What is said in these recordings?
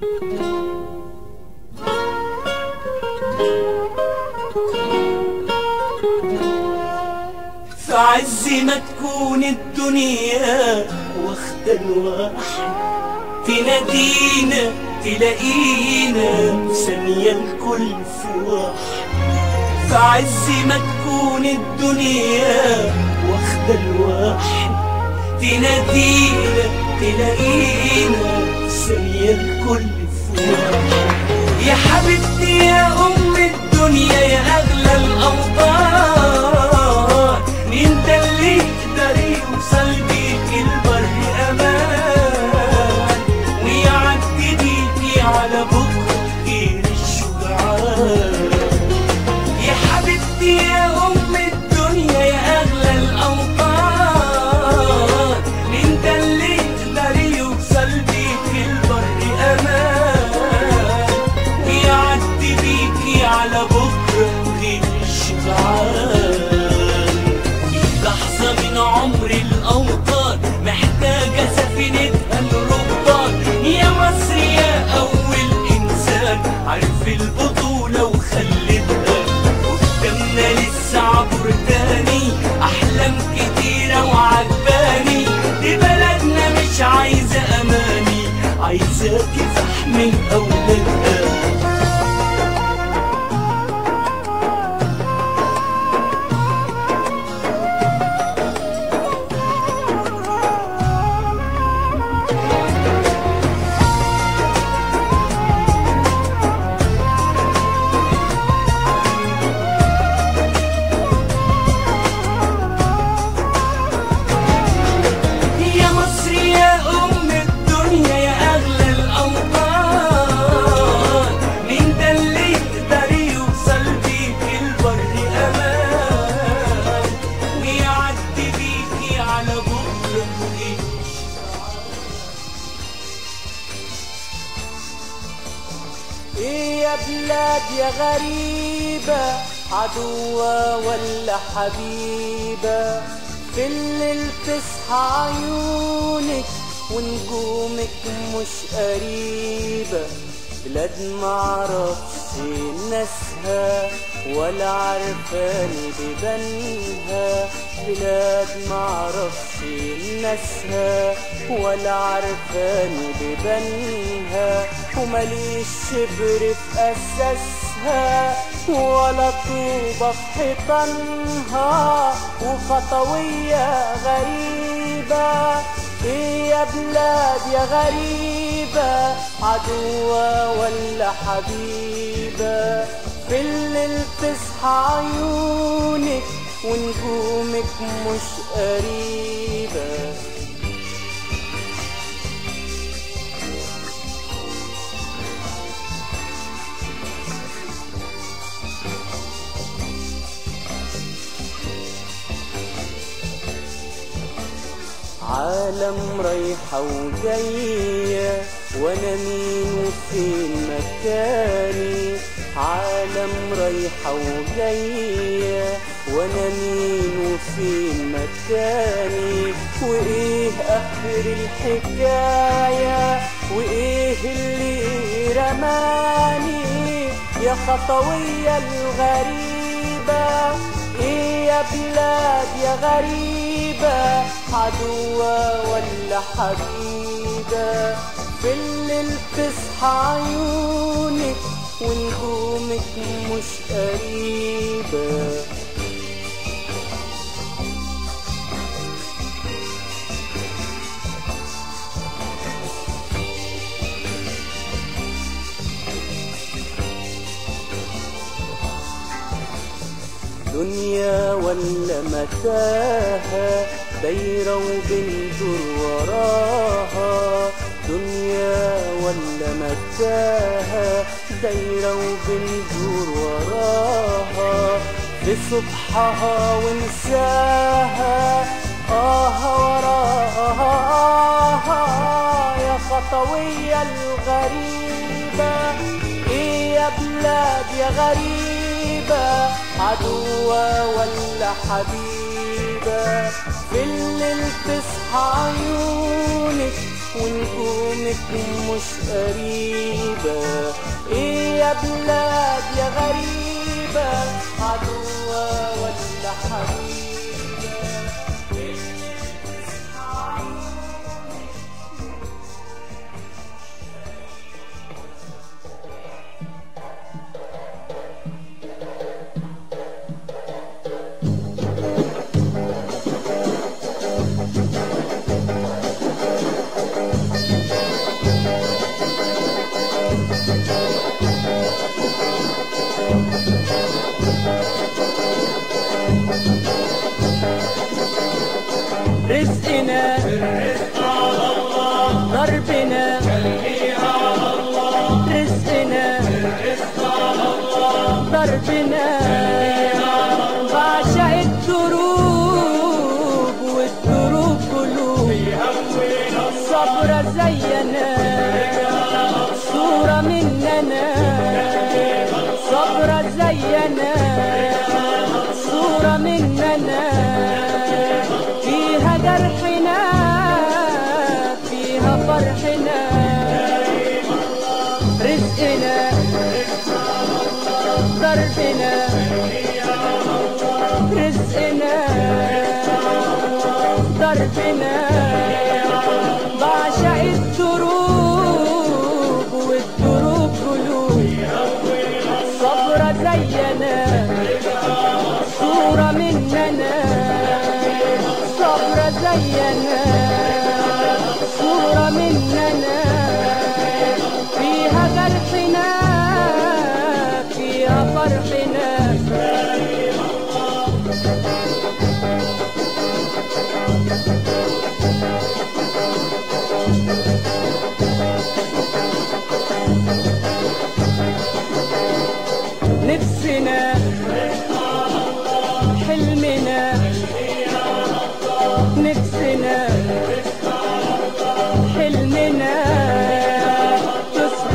في عز ما تكون الدنيا واخدة الواحد تنادينا تلاقينا في ثانية الكل في واحد في عز ما تكون الدنيا واخدة الواحد تنادينا تلاقينا في ثانية الكل في واحد يا حبيبتي يا أم الدنيا يا أغلى الأوطان مين ده اللي يقدر يوصل بيك البر أمان ويعدي بيكي على بكرة غير الشجعان يا حبيبتي يا أم الدنيا يا أغلى الأوطان مين ده اللي يقدر يوصل بيك البر أمان ويعدي بيكي على بكرة غير الشجعان لحظة من عمر الأوطان محتاجة سفينتها الربان يا مصر يا أول إنسان عارف البطولة وخلتها قدامنا لسه عبر تاني أحلام كتيرة وعجباني دي بلدنا مش عايزة أماني عايزة كفاح من أولادها يا مصر يا أم الدنيا يا أغلى الأوطان مين ده اللي يقدر يوصل بيك البر أمان ويعدي بيكي على بكرة ويعيش ايه يا بلاد يا غريبة عدوة ولا حبيبة في الليل تصحى عيونك ونجومك مش قريبة بلاد معرفش ناسها ولا عرفاني ببنها بلاد معرفش ناسها ولا عرفاني ببنها ومليش شبر في أساسها ولا طوبة في حيطانها وخطوية غريبة ايه يا بلاد يا غريبة عدوة ولا حبيبة في الليل تصحى عيونك ونجومك مش قريبة عالم رايحة وجاية وانا مين وفين مكاني عالم رايحة وجاية وانا مين وفين مكاني وايه اخر الحكاية وايه اللي رماني يا خطوية الغريبة ايه يا بلاد يا غريبة عدوة ولا حبيبة في الليل تصحى عيونك ونجومك مش قريبة دنيا ولا متاهة دايرة وبندور وراها دنيا ولا متاهة دايرة وبندور وراها في صبحها ونساها آه وراها آه يا خطوية الغريبة إيه يا بلاد يا غريبة عدوة ولا حبيبة في الليل تصحى عيونك ونجومك مش قريبة حبيبة ايه يا بلاد يا غريبة عدوة ولا حبيبة رزقنا ضربنا رزقنا ضربنا بعشق الدروب والدروب قلوب صبرة زينا صورة مننا صبرة زينا صورة مننا فيها جرحنا فيها فرحنا رزقنا ضربنا رزقنا ضربنا بعشق الدروب والدروب قلوب صبرة زينا صورة مننا صبرة زينا صورة مننا فيها جرحنا فيها فرحنا نفسنا حلمنا نفسنا حلمنا تصدق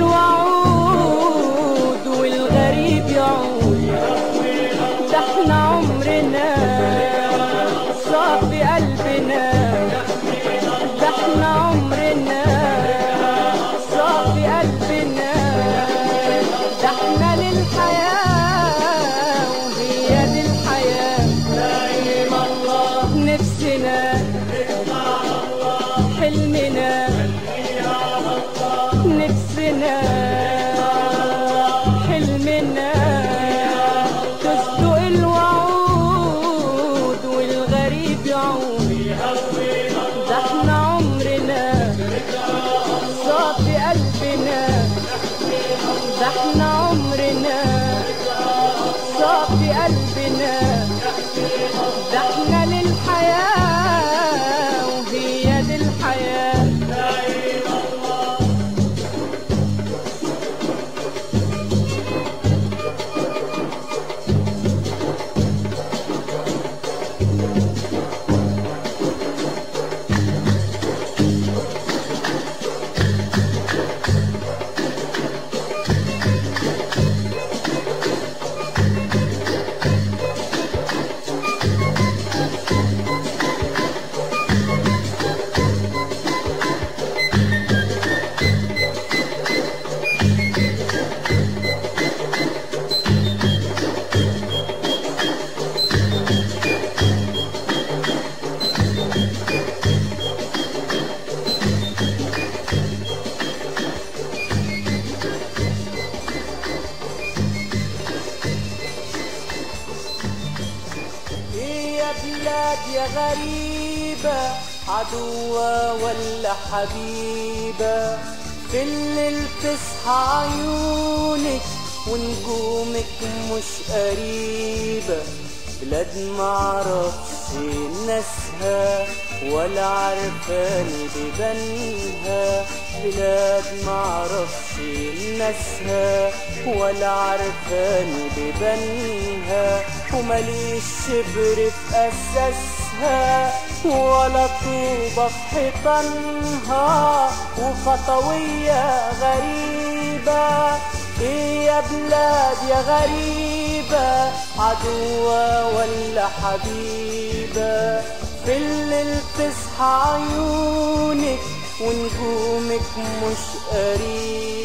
الوعود والغريب يعود ده احنا عمرنا صافي قلبنا ده احنا عمرنا صافي قلبنا ده احنا للحياة وهي دي الحياة نعيم الله نفسنا حلمنا نفسنا حلمنا تصدق الوعود والغريب يعود ده احنا عمرنا صافي قلبنا ده احنا عمرنا صافي قلبنا ده احنا للحياة وهي دي الحياة ايه يا بلاد يا غريبة عدوة ولا حبيبة في الليل تصحى عيونك ونجومك مش قريبة بلاد معرفش ناسها ولا عرفاني ببنها بلاد معرفش ناسها ولا عرفاني ببنها ومليش شبر في أساسها ولا طوبة في حيطانها وخطوية غريبة ايه يا بلاد يا غريبة عدوة ولا حبيبة في الليل تصحى عيونك ونجومك مش قريبة